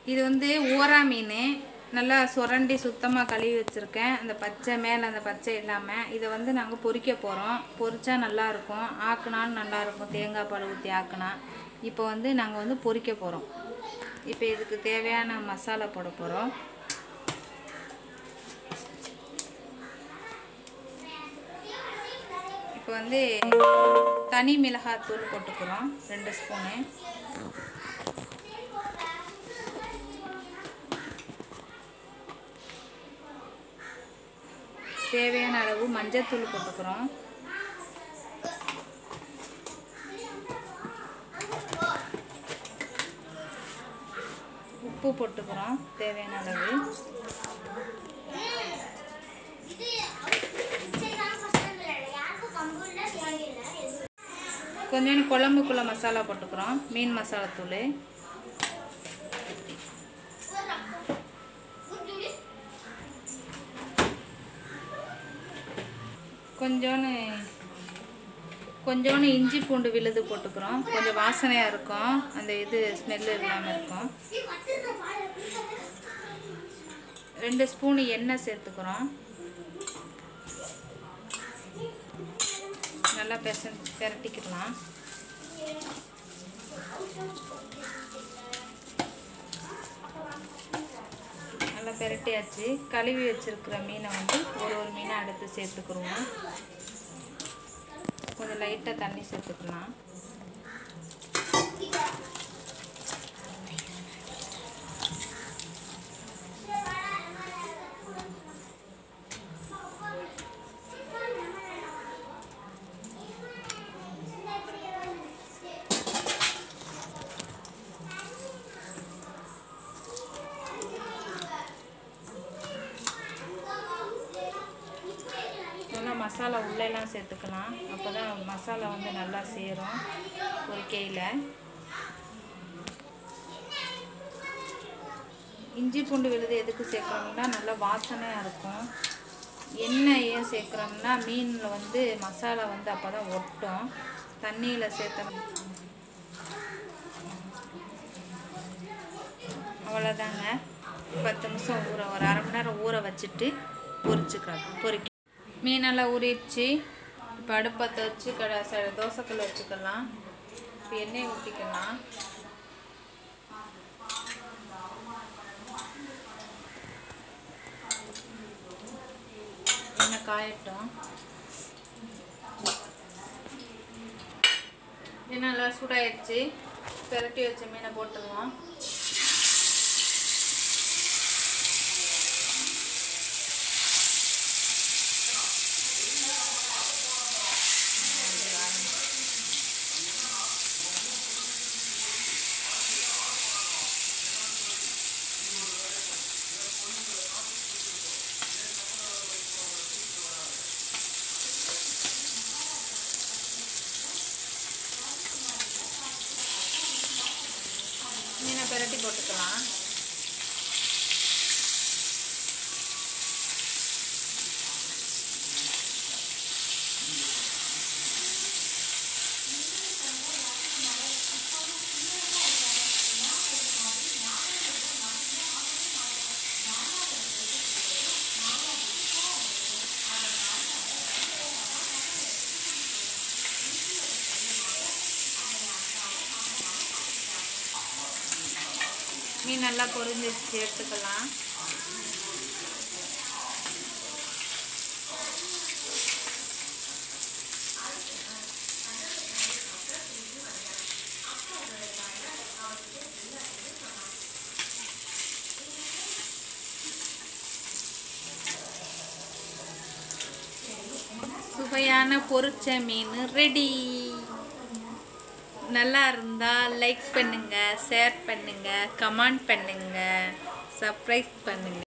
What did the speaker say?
இது வந்து ஊறா மீன் நல்லா சுரண்டி சுத்தமாக கழுவி வச்சுருக்கேன் அந்த பச்சை மேலே அந்த பச்சை இல்லாமல் இதை வந்து நாங்கள் பொரிக்க போகிறோம் பொரிச்சா நல்லா இருக்கும் ஆக்குனாலும் நல்லா இருக்கும் தேங்காய் பால் ஊற்றி ஆக்குனா இப்போ வந்து நாங்கள் வந்து பொரிக்க போகிறோம் இப்போ இதுக்கு தேவையான மசாலா போட போகிறோம் இப்போ வந்து தனி மிளகாய் தூள் போட்டுக்கிறோம் ரெண்டு ஸ்பூனு தேவையான அளவு மஞ்சத்தூள் போட்டுக்கிறோம் உப்பு போட்டுக்கிறோம் தேவையான அளவு கொஞ்சோண்டு குழம்புக்குள்ள மசாலா போட்டுக்கிறோம் மீன் மசாலா தூள் கொஞ்சோன்னு கொஞ்சோண்டு இஞ்சி பூண்டு விழுது போட்டுக்கிறோம் கொஞ்சம் வாசனையாக இருக்கும் அந்த இது ஸ்மெல் இல்லாமல் இருக்கும் ரெண்டு ஸ்பூன் எண்ணெய் சேர்த்துக்கிறோம் நல்லா பெச பெரட்டிக்கலாம் நல்லா பெரட்டியாச்சு கழுவி வச்சிருக்கிற மீனை வந்து ஒரு ஒரு மீனை அடுத்து சேர்த்துக்குருவோம் கொஞ்சம் லைட்டாக தண்ணி சேர்த்துக்கலாம் நல்லா மசாலா உள்ளெல்லாம் சேர்த்துக்கலாம் அப்போ தான் மசாலா வந்து நல்லா சேரும் பொரிக்கையில் இஞ்சி பூண்டு விழுது எதுக்கு சேர்க்குறோம்னா நல்லா வாசனையாக இருக்கும் எண்ணெய் ஏன் சேர்க்குறோம்னா மீனில் வந்து மசாலா வந்து அப்போ தான் ஒட்டும் தண்ணியில் சேர்த்தோம் அவ்வளோதாங்க பத்து நிமிஷம் ஊற ஒரு அரை மணி நேரம் ஊற வச்சுட்டு பொரிச்சுக்கலாம் பொரிக்க மீனெல்லாம் ஊறிடுச்சு இப்போ அடுப்பத்தை வச்சு கடை ச தோசைக்கல் வச்சுக்கலாம் இப்போ எண்ணெய் ஊற்றிக்கலாம் எண்ணெய் காயட்டும் மீன் நல்லா சூடாயிடுச்சு பெரட்டி வச்ச மீனை போட்டுருவோம் மீனை பெரட்டி போட்டுக்கலாம் மீன் நல்லா பொரிஞ்சிச்சு எடுத்துக்கலாம் சுவையான பொரிச்ச மீன் ரெடி நல்லா இருந்தால் லைக் பண்ணுங்க ஷேர் பண்ணுங்க கமெண்ட் பண்ணுங்க சப்ஸ்கிரைப் பண்ணுங்க